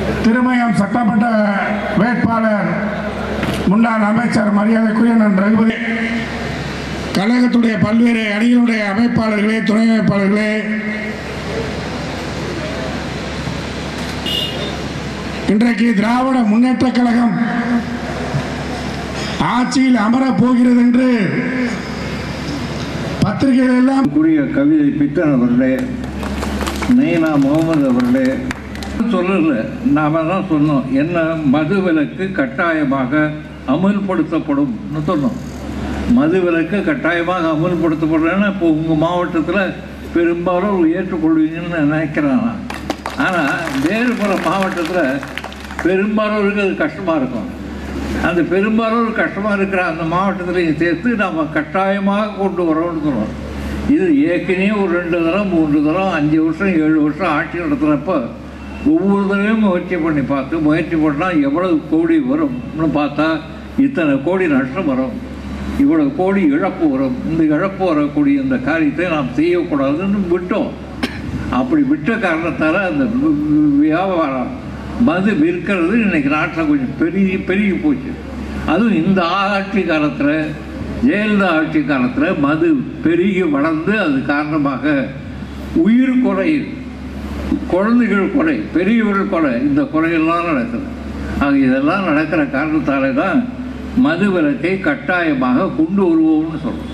திருமயம் சட்டமன்ற வேட்பாளர் முன்னாள் அமைச்சர் மரியாதைக்குரிய நான் ரகுபதி கழகத்துடைய பல்வேறு அணிகளுடைய அமைப்பாளர்களே துணை அமைப்பாளர்களே இன்றைக்கு திராவிட முன்னேற்ற கழகம் ஆட்சியில் அமரப் போகிறது என்று பத்திரிகைகள் எல்லாம் கூடிய கவிதை பித்தன் அவர்களே நைனா முகமது அவர்களே சொல்லல நாம தான் சொன்னோம் என்ன மது விலக்கு கட்டாயமாக அமல்படுத்தப்படும் சொன்னோம் மது விலக்கு கட்டாயமாக அமல்படுத்தப்படுறேன்னா இப்போ உங்கள் மாவட்டத்தில் பெரும்பாலும் ஏற்றுக்கொள்வீங்கன்னு நினைக்கிறேன் நான் ஆனால் வேறு பல மாவட்டத்தில் பெரும்பாலோருக்கு அது கஷ்டமாக இருக்கும் அந்த பெரும்பாலும் கஷ்டமாக இருக்கிற அந்த மாவட்டத்திலையும் சேர்த்து நம்ம கட்டாயமாக கொண்டு வரோம்னு சொல்லுவோம் இது ஏற்கனவே ஒரு ரெண்டு தரம் மூன்று தரம் அஞ்சு வருஷம் ஏழு வருஷம் ஆட்சி நடத்துகிறப்ப ஒவ்வொரு தடவையும் முயற்சி பண்ணி பார்த்து முயற்சி பண்ணால் எவ்வளவு கோடி வரும்னு பார்த்தா இத்தனை கோடி நஷ்டம் வரும் இவ்வளவு கோடி இழப்பு வரும் இந்த இழப்பு வரக்கூடிய இந்த காரியத்தை நாம் செய்யக்கூடாதுன்னு விட்டோம் அப்படி விட்ட காரணத்தால் அந்த வி- வி- வியாபாரம் மது விற்கிறது இன்னைக்கு நாட்டில் கொஞ்சம் பெருகி பெருகி போச்சு அதுவும் இந்த ஆட்சி காலத்தில் ஜெயலலிதா ஆட்சி காலத்தில் மது பெருகி வளர்ந்து அது காரணமாக உயிர் குறை குழந்தைகள் கொலை பெரியவர்கள் கொலை இந்த கொலையெல்லாம் நடக்குது ஆக இதெல்லாம் நடக்கிற காரணத்தாலே தான் மது விலக்கை கட்டாயமாக கொண்டு வருவோம்னு சொல்றோம்